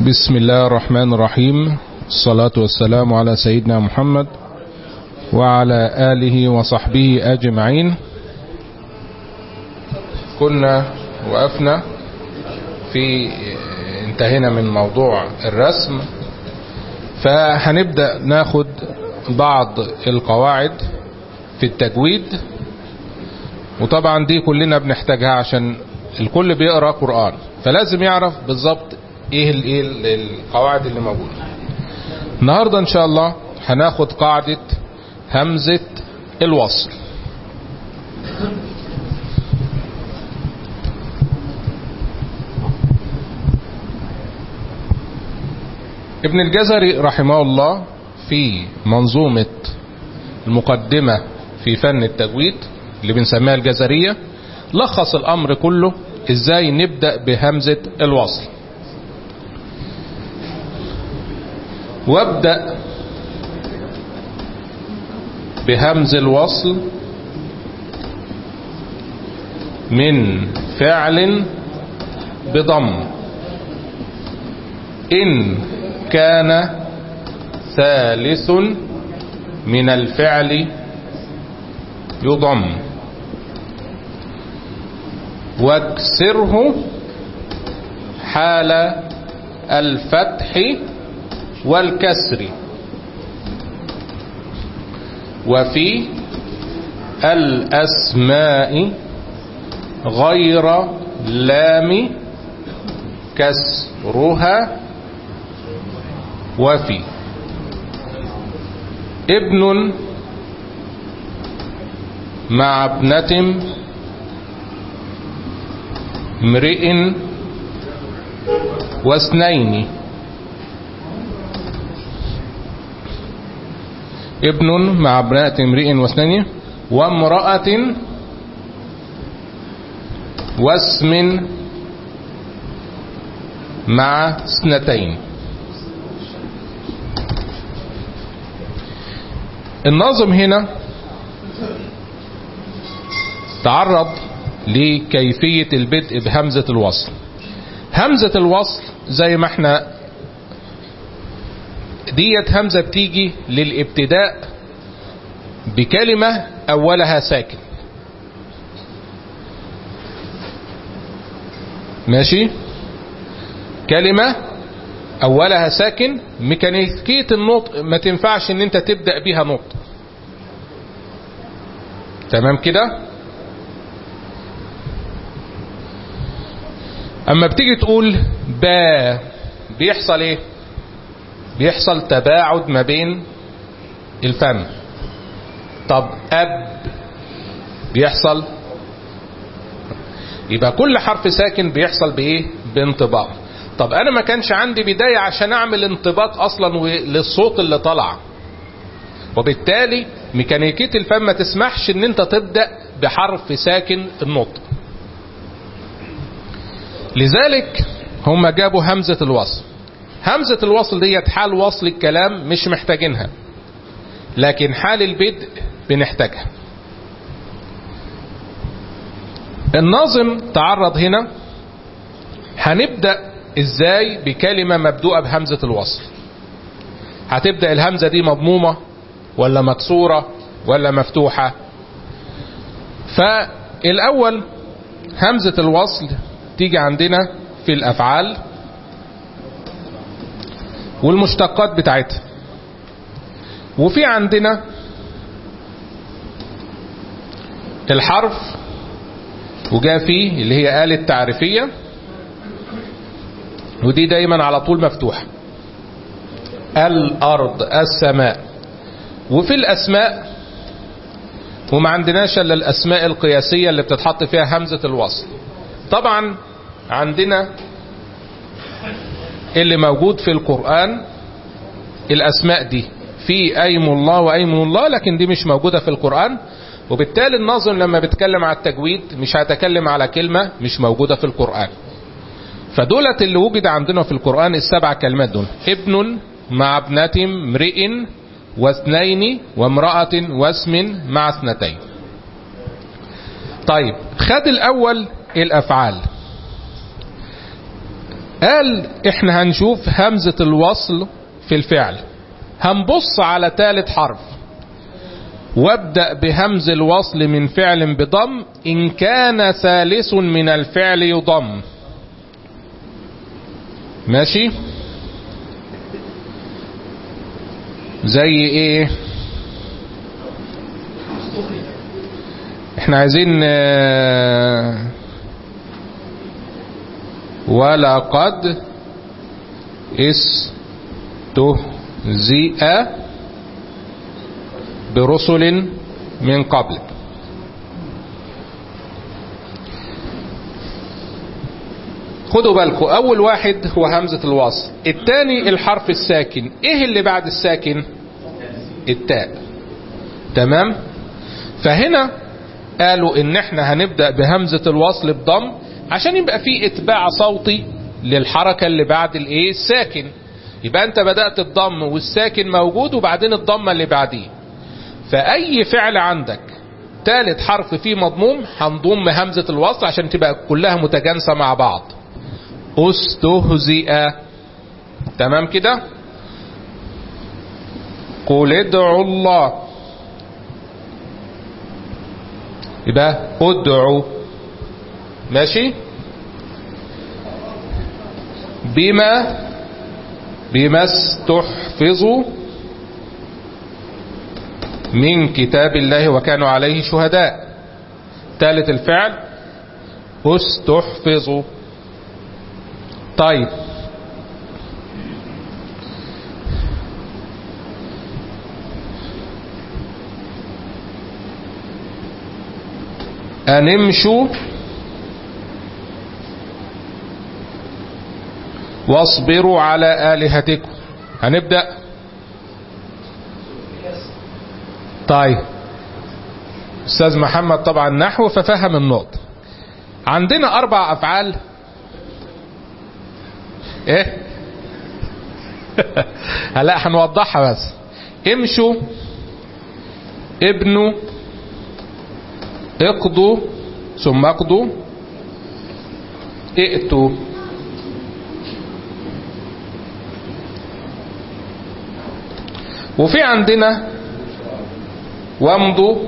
بسم الله الرحمن الرحيم الصلاة والسلام على سيدنا محمد وعلى آله وصحبه أجمعين كنا وقفنا في انتهينا من موضوع الرسم فهنبدأ ناخد بعض القواعد في التجويد وطبعا دي كلنا بنحتاجها عشان الكل بيقرأ قرآن فلازم يعرف بالظبط ايه الايه القواعد اللي موجوده النهارده ان شاء الله هناخد قاعده همزه الوصل ابن الجزري رحمه الله في منظومه المقدمه في فن التجويد اللي بنسميها الجزريه لخص الامر كله ازاي نبدا بهمزه الوصل وابدأ بهمز الوصل من فعل بضم إن كان ثالث من الفعل يضم واكسره حال الفتح والكسر وفي الأسماء غير لام كسرها وفي ابن مع ابنة امرئ واثنين ابن مع ابناء امرئ واثنين وامرأة واسم مع اثنتين الناظم هنا تعرض لكيفية البدء بهمزة الوصل همزة الوصل زي ما احنا ديت همزة بتيجي للابتداء بكلمة أولها ساكن ماشي كلمة أولها ساكن ميكانيكية النطق ما تنفعش ان انت تبدأ بيها نطق تمام كده اما بتيجي تقول با بيحصل ايه بيحصل تباعد ما بين الفم طب اب بيحصل يبقى كل حرف ساكن بيحصل بايه بانطباق طب انا ما كانش عندي بداية عشان اعمل انطباق اصلا للصوت اللي طلع وبالتالي ميكانيكية الفم ما تسمحش ان انت تبدأ بحرف ساكن النطق لذلك هم جابوا همزة الوصل همزة الوصل ديت حال وصل الكلام مش محتاجينها لكن حال البدء بنحتاجها الناظم تعرض هنا هنبدأ ازاي بكلمة مبدوءة بهمزة الوصل هتبدأ الهمزة دي مضمومة ولا مكسورة ولا مفتوحة فالأول همزة الوصل تيجي عندنا في الأفعال والمشتقات بتاعتها وفي عندنا الحرف وجاء فيه اللي هي آلة تعريفية ودي دايما على طول مفتوحة الأرض السماء وفي الأسماء وما عندناش الا الأسماء القياسية اللي بتتحط فيها همزة الوصل طبعا عندنا اللي موجود في القرآن الأسماء دي في أيم الله وأيم الله لكن دي مش موجودة في القرآن وبالتالي الناظم لما بيتكلم على التجويد مش هيتكلم على كلمة مش موجودة في القرآن فدولت اللي وجد عندنا في القرآن السبع كلمات دول ابن مع ابنة امرئ واثنين وامرأة واسم مع اثنتين طيب خد الأول الأفعال قال احنا هنشوف همزة الوصل في الفعل هنبص على ثالث حرف وابدأ بهمز الوصل من فعل بضم إن كان ثالث من الفعل يضم ماشي زي ايه احنا عايزين آه، ولقد استهزئ برسل من قبلك خدوا بالكم اول واحد هو همزة الوصل الثاني الحرف الساكن ايه اللي بعد الساكن التاء تمام فهنا قالوا ان احنا هنبدأ بهمزة الوصل بضم عشان يبقى في اتباع صوتي للحركة اللي بعد الايه الساكن يبقى انت بدأت الضم والساكن موجود وبعدين الضمة اللي بعديه فاي فعل عندك ثالث حرف فيه مضموم هنضم همزة الوصل عشان تبقى كلها متجانسة مع بعض استهزئ تمام كده قل ادعوا الله يبقى ادعوا ماشي بما بما استحفظوا من كتاب الله وكانوا عليه شهداء ثالث الفعل استحفظوا طيب أن امشوا واصبروا على آلهتكم هنبدأ طيب أستاذ محمد طبعا نحو ففهم النقط عندنا أربع أفعال إيه هلا هنوضحها بس امشوا ابنوا اقضوا ثم اقضوا ائتوا وفي عندنا وامضوا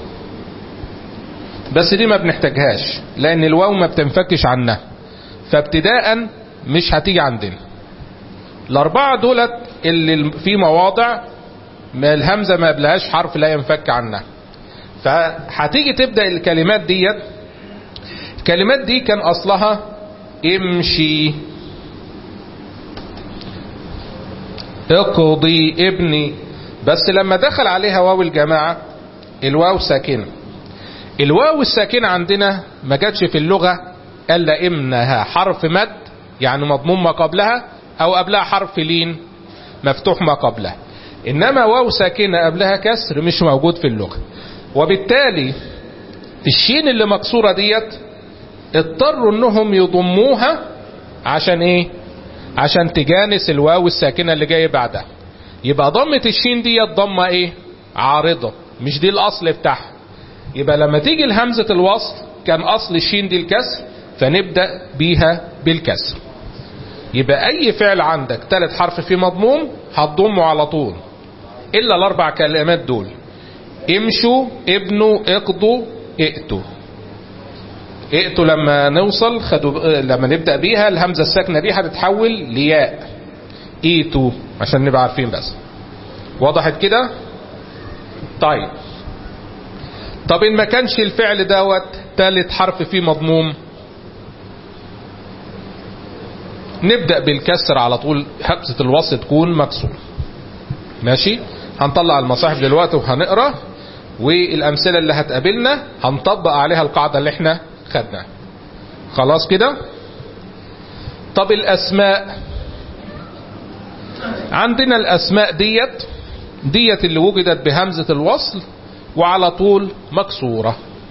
بس دي ما بنحتاجهاش لان الواو ما بتنفكش عنها فابتداء مش هتيجي عندنا الاربعه دولت اللي في مواضع ما الهمزه ما قبلهاش حرف لا ينفك عنها فهتيجي تبدا الكلمات ديت الكلمات دي كان اصلها امشي اقضي ابني بس لما دخل عليها واو الجماعة الواو ساكنة الواو الساكنة عندنا ما جاتش في اللغة الا امنها حرف مد يعني مضموم ما قبلها او قبلها حرف لين مفتوح ما قبلها انما واو ساكنة قبلها كسر مش موجود في اللغة وبالتالي الشين اللي مكسورة ديت اضطروا انهم يضموها عشان ايه عشان تجانس الواو الساكنة اللي جاية بعدها يبقى ضمة الشين ديت ضمة ايه عارضة مش دي الاصل بتاعها يبقى لما تيجي الهمزة الوصل كان اصل الشين دي الكسر فنبدأ بيها بالكسر يبقى اي فعل عندك ثالث حرف فيه مضموم هتضمه على طول الا الاربع كلمات دول امشوا ابنوا اقضوا ائتوا ائتوا لما نوصل خدوا لما نبدأ بيها الهمزة الساكنة دي هتتحول لياء ايتوا عشان نبقى عارفين بس وضحت كده طيب طب ان ما كانش الفعل دوت ثالث حرف فيه مضموم نبدأ بالكسر على طول همزة الوصل تكون مكسور ماشي هنطلع المصاحف دلوقتي وهنقرا والامثله اللي هتقابلنا هنطبق عليها القاعده اللي احنا خدناها خلاص كده طب الاسماء عندنا الاسماء ديت ديت اللي وجدت بهمزه الوصل وعلى طول مكسوره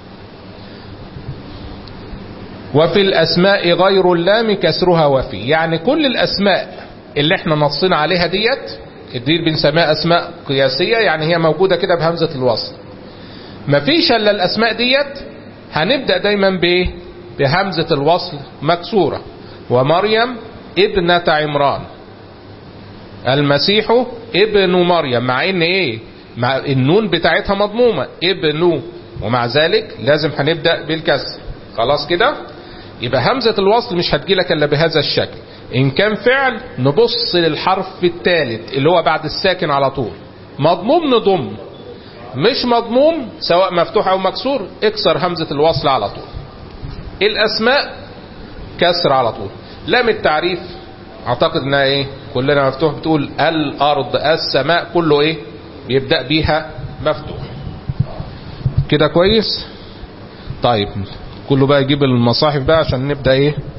وفي الاسماء غير اللام كسرها وفي يعني كل الاسماء اللي احنا نصينا عليها ديت دي بنسميها اسماء قياسيه يعني هي موجوده كده بهمزه الوصل مفيش الا الاسماء ديت هنبدا دايما بايه بهمزه الوصل مكسوره ومريم ابنة عمران المسيح ابن مريم مع ان ايه مع النون بتاعتها مضمومة ابن ومع ذلك لازم هنبدأ بالكسر خلاص كده يبقى همزة الوصل مش هتجيلك الا بهذا الشكل ان كان فعل نبص للحرف الثالث اللي هو بعد الساكن على طول مضموم نضم مش مضموم سواء مفتوح او مكسور اكسر همزة الوصل على طول الاسماء كسر على طول لام التعريف اعتقد انها ايه كلنا مفتوح بتقول الارض السماء كله ايه بيبدأ بيها مفتوح كده كويس طيب كله بقى يجيب المصاحف بقى عشان نبدأ ايه